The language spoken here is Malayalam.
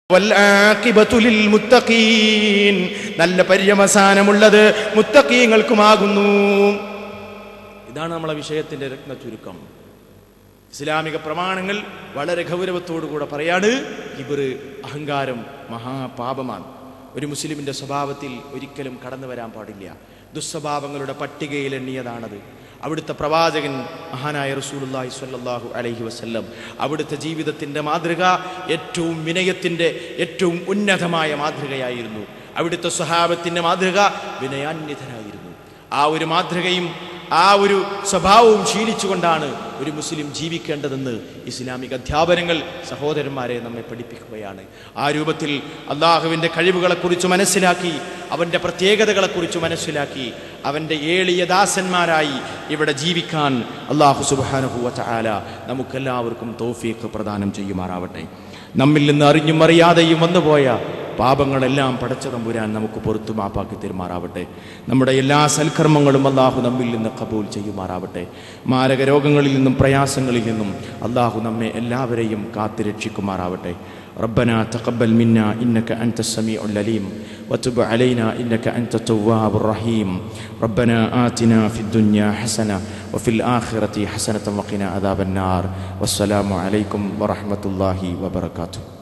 വൽആഖിബത്തു ലിൽമുത്തഖീൻ. നല്ല പര്യവസാനമുള്ളത് മുത്തക്കീങ്ങൾക്കുമാകുന്നു ഇതാണ് നമ്മളെ വിഷയത്തിന്റെ രത്ന ചുരുക്കം ഇസ്ലാമിക പ്രമാണങ്ങൾ വളരെ ഗൗരവത്തോടുകൂടെ പറയാണ് ഇവർ അഹങ്കാരം മഹാപാപമാണ് ഒരു മുസ്ലിമിന്റെ സ്വഭാവത്തിൽ ഒരിക്കലും കടന്നു വരാൻ പാടില്ല ദുസ്വഭാവങ്ങളുടെ പട്ടികയിൽ എണ്ണിയതാണത് അവിടുത്തെ പ്രവാചകൻ മഹാനായ റസൂലുള്ളാഹി സ്വല്ലല്ലാഹു അലൈഹി വസല്ലം അവിടുത്തെ ജീവിതത്തിന്റെ മാതൃക ഏറ്റവും വിനയത്തിന്റെ ഏറ്റവും ഉന്നതമായ മാതൃകയായിരുന്നു അവിടുത്തെ സ്വഭാവത്തിന്റെ മാതൃക വിനയാന്വിതനായിരുന്നു ആ ഒരു മാതൃകയും ആ ഒരു സ്വഭാവവും ശീലിച്ചുകൊണ്ടാണ് ഒരു മുസ്ലിം ജീവിക്കേണ്ടതെന്ന് ഇസ്ലാമിക അധ്യാപനങ്ങൾ സഹോദരന്മാരെ നമ്മെ പഠിപ്പിക്കുകയാണ് ആ രൂപത്തിൽ അള്ളാഹുവിൻ്റെ കഴിവുകളെക്കുറിച്ച് മനസ്സിലാക്കി അവൻ്റെ പ്രത്യേകതകളെക്കുറിച്ച് മനസ്സിലാക്കി അവൻ്റെ ഏളിയ ദാസന്മാരായി ഇവിടെ ജീവിക്കാൻ അള്ളാഹു സുബാനുഭൂവ ചാല നമുക്കെല്ലാവർക്കും തോഫീക്ക് പ്രദാനം ചെയ്യുമാറാവട്ടെ നമ്മിൽ നിന്ന് അറിഞ്ഞും അറിയാതെയും വന്നുപോയ പാപങ്ങളെല്ലാം പടച്ച തമ്പുരാൻ നമുക്ക് പുറത്തു മാപ്പാക്കി തരുമാറാവട്ടെ നമ്മുടെ എല്ലാ സൽക്കർമ്മങ്ങളും അള്ളാഹു നമ്മിൽ നിന്ന് കബൂൽ ചെയ്യുമാറാവട്ടെ മാരക രോഗങ്ങളിൽ നിന്നും പ്രയാസങ്ങളിൽ നിന്നും അള്ളാഹു നമ്മെ എല്ലാവരെയും കാത്തുരക്ഷിക്കുമാറാവട്ടെ ربنا تقبل منا إنك أنت السميع العليم وتب علينا إنك أنت التواب الرحيم ربنا آتنا في الدنيا حسنة وفي الآخرة حسنة وقنا عذاب النار والسلام عليكم ورحمة الله وبركاته